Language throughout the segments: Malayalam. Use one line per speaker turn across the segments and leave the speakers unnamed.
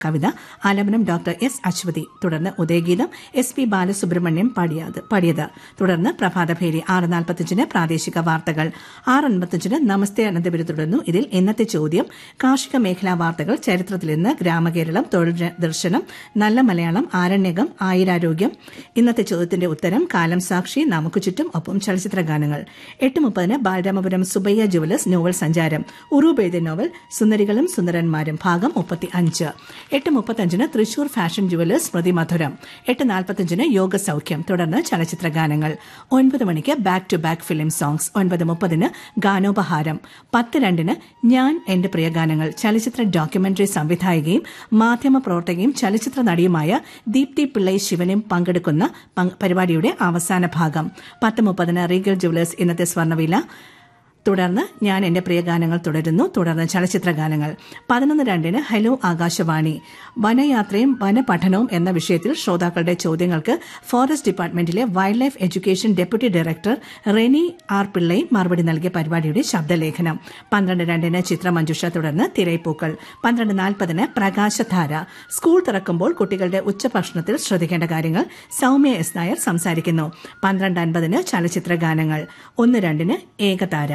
കവിത ആലപനം ഡോക്ടർ എസ് അശ്വതി തുടർന്ന് ഉദയഗീതം എസ് പി ബാലസുബ്രഹ്മണ്യം പാടിയത് പാടിയത് തുടർന്ന് പ്രഭാതഭേരി ആറ് നാൽപ്പത്തഞ്ചിന് പ്രാദേശിക വാർത്തകൾ ആറ് അൻപത്തഞ്ചിന് നമസ്തേ അനന്തപുരി തുടർന്നു ഇതിൽ ഇന്നത്തെ ചോദ്യം കാർഷിക മേഖലാ വാർത്തകൾ ചരിത്രത്തിൽ ഇന്ന് ഗ്രാമകേരളം തൊഴിൽ ദർശനം നല്ല മലയാളം ആരണ്യകം ആയിരാരോഗ്യം ഇന്നത്തെ ചോദ്യത്തിന്റെ ഉത്തരം കാലം സാക്ഷി നമുക്ക് ചുറ്റും ഒപ്പം ചലച്ചിത്ര ഗാനങ്ങൾ എട്ട് മുപ്പതിന് ബാലരാമപുരം സുബയ്യ ജുവലേഴ്സ് നോവൽ സഞ്ചാരം ഉറൂബ് എഴുതിയ നോവൽ സുന്ദരികളും സുന്ദരന്മാരും ഭാഗം മുപ്പത്തി അഞ്ച് എട്ട് മുപ്പത്തഞ്ചിന് തൃശൂർ ഫാഷൻ ജുവലേഴ്സ് സ്മൃതി മധുരം എട്ട് നാൽപ്പത്തഞ്ചിന് യോഗ സൌഖ്യം തുടർന്ന് ചലച്ചിത്ര ഗാനങ്ങൾ ഒൻപത് മണിക്ക് back to back film songs ഒൻപത് മുപ്പതിന് ഗാനോപഹാരം പത്ത് രണ്ടിന് ഞാൻ എന്റെ പ്രിയ ഗാനങ്ങൾ ചലച്ചിത്ര ഡോക്യുമെന്ററി സംവിധായകയും മാധ്യമ പ്രവർത്തകയും ചലച്ചിത്ര നടിയുമായ ദീപ്തി പിള്ളൈ ശിവനും പങ്കെടുക്കുന്ന പരിപാടിയുടെ അവസാന ഭാഗം പത്ത് മുപ്പതിന് റീഗൽ ജുവലേഴ്സ് ഇന്നത്തെ സ്വർണ്ണവില തുടർന്ന് ഞാൻ എന്റെ പ്രിയ ഗാനങ്ങൾ തുടരുന്നു തുടർന്ന് ചലച്ചിത്ര ഗാനങ്ങൾ പതിനൊന്ന് രണ്ടിന് ഹലോ ആകാശവാണി വനയാത്രയും വനപഠനവും എന്ന വിഷയത്തിൽ ശ്രോതാക്കളുടെ ചോദ്യങ്ങൾക്ക് ഫോറസ്റ്റ് ഡിപ്പാർട്ട്മെന്റിലെ wild life education deputy director Reni R Pillai മറുപടി നൽകിയ പരിപാടിയുടെ ശബ്ദലേഖനം പന്ത്രണ്ട് രണ്ടിന് ചിത്രമഞ്ജുഷ തുടർന്ന് തിരൈപ്പൂക്കൾ പന്ത്രണ്ട് നാൽപ്പതിന് പ്രകാശധാര സ്കൂൾ തുറക്കുമ്പോൾ കുട്ടികളുടെ ഉച്ചഭക്ഷണത്തിൽ ശ്രദ്ധിക്കേണ്ട കാര്യങ്ങൾ സൌമ്യ എസ് നായർ സംസാരിക്കുന്നു പന്ത്രണ്ട് അൻപതിന് ചലച്ചിത്ര ഗാനങ്ങൾ ഒന്ന് രണ്ടിന് ഏകതാര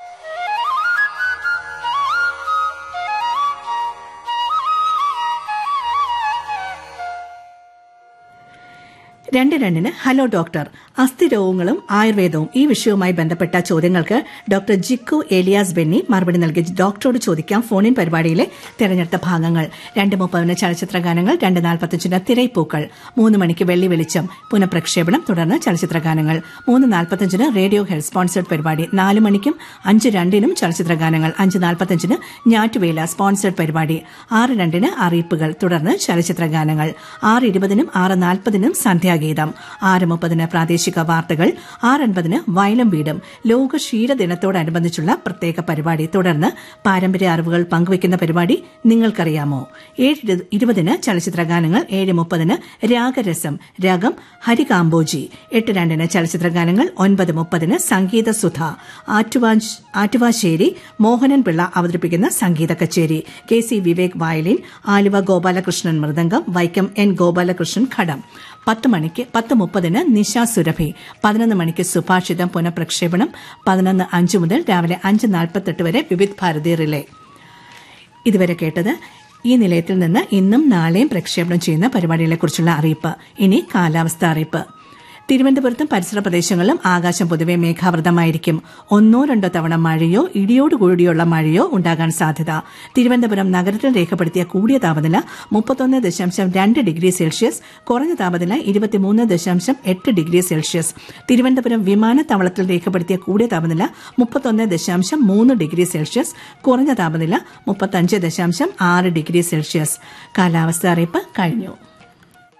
രണ്ട് രണ്ടിന് ഹലോ ഡോക്ടർ അസ്ഥിരോഗങ്ങളും ആയുർവേദവും ഈ വിഷയവുമായി ബന്ധപ്പെട്ട ചോദ്യങ്ങൾക്ക് ഡോക്ടർ ജിക്കു ഏലിയാസ് ബെന്നി മറുപടി നൽകി ഡോക്ടറോട് ചോദിക്കാം ഫോണിൻ പരിപാടിയിലെ തെരഞ്ഞെടുത്ത ഭാഗങ്ങൾ രണ്ട് മുപ്പതിന് ചലച്ചിത്ര ഗാനങ്ങൾ രണ്ട് നാൽപ്പത്തഞ്ചിന് തിരൈപ്പൂക്കൾ മൂന്ന് മണിക്ക് വെള്ളി വെളിച്ചം പുനഃപ്രക്ഷേപണം തുടർന്ന് ചലച്ചിത്ര ഗാനങ്ങൾ മൂന്ന് നാൽപ്പത്തഞ്ചിന് റേഡിയോ ഹെൽത്ത് സ്പോൺസേഡ് പരിപാടി നാല് മണിക്കും അഞ്ച് രണ്ടിനും ചലച്ചിത്ര ഗാനങ്ങൾ അഞ്ച് നാൽപ്പത്തഞ്ചിന് ഞാറ്റുവേല സ്പോൺസേഡ് പരിപാടി ആറ് രണ്ടിന് അറിയിപ്പുകൾ തുടർന്ന് ചലച്ചിത്ര ഗാനങ്ങൾ ആറ് ഇരുപതിനും ആറ് നാൽപ്പതിനും സന്ധ്യാ ഗീതം ആറ് മുപ്പതിന് പ്രാദേശിക വാർത്തകൾ ആറൻപതിന് വയലം വീടും ലോക ക്ഷീരദിനത്തോടനുബന്ധിച്ചുള്ള പ്രത്യേക പരിപാടി തുടർന്ന് പാരമ്പര്യ അറിവുകൾ പങ്കുവയ്ക്കുന്ന പരിപാടി നിങ്ങൾക്കറിയാമോ ഏഴ് ഇരുപതിന് ചലച്ചിത്ര ഗാനങ്ങൾ ഏഴ് മുപ്പതിന് രാഗരസം രാഗം ഹരികാംബോജി എട്ട് രണ്ടിന് ചലച്ചിത്ര ഗാനങ്ങൾ ഒൻപത് മുപ്പതിന് സംഗീത സുധ ആറ്റുവാശ്ശേരി മോഹനൻ പിള്ള അവതരിപ്പിക്കുന്ന സംഗീത കച്ചേരി K C Vivek violin Aluva Gopalakrishnan mridangam Vaikom N Gopalakrishnan ghatam പത്ത് മണിക്ക് പത്ത് മുപ്പതിന് നിശ സുരഭി പതിനൊന്ന് മണിക്ക് സുഭാഷിതം പുനഃപ്രക്ഷേപണം പതിനൊന്ന് അഞ്ച് മുതൽ രാവിലെ അഞ്ച് നാൽപ്പത്തെട്ട് വരെ വിവിധ് ഭാരതി റിലേ ഇതുവരെ കേട്ടത് ഈ നിലയത്തിൽ നിന്ന് ഇന്നും നാളെയും പ്രക്ഷേപണം ചെയ്യുന്ന പരിപാടികളെക്കുറിച്ചുള്ള അറിയിപ്പ് ഇനി കാലാവസ്ഥ അറിയിപ്പ് തിരുവനന്തപുരത്തും പരിസര പ്രദേശങ്ങളിലും ആകാശം പൊതുവെ മേഘാവൃതമായിരിക്കും ഒന്നോ രണ്ടോ തവണ മഴയോ ഇടിയോടുകൂടിയുള്ള മഴയോ ഉണ്ടാകാൻ സാധ്യത തിരുവനന്തപുരം നഗരത്തിൽ രേഖപ്പെടുത്തിയ കൂടിയ താപനില മുപ്പത്തൊന്ന് ദശാംശം രണ്ട് ഡിഗ്രി സെൽഷ്യസ് കുറഞ്ഞ താപനില ഇരുപത്തിമൂന്ന് ദശാംശം എട്ട് ഡിഗ്രി സെൽഷ്യസ് തിരുവനന്തപുരം വിമാനത്താവളത്തിൽ രേഖപ്പെടുത്തിയ കൂടിയ താപനില മുപ്പത്തൊന്ന് ദശാംശം മൂന്ന് ഡിഗ്രി സെൽഷ്യസ് കുറഞ്ഞ താപനില മുപ്പത്തഞ്ച് ദശാംശം ആറ് ഡിഗ്രി സെൽഷ്യസ് കാലാവസ്ഥ അറിയിപ്പ് കഴിഞ്ഞു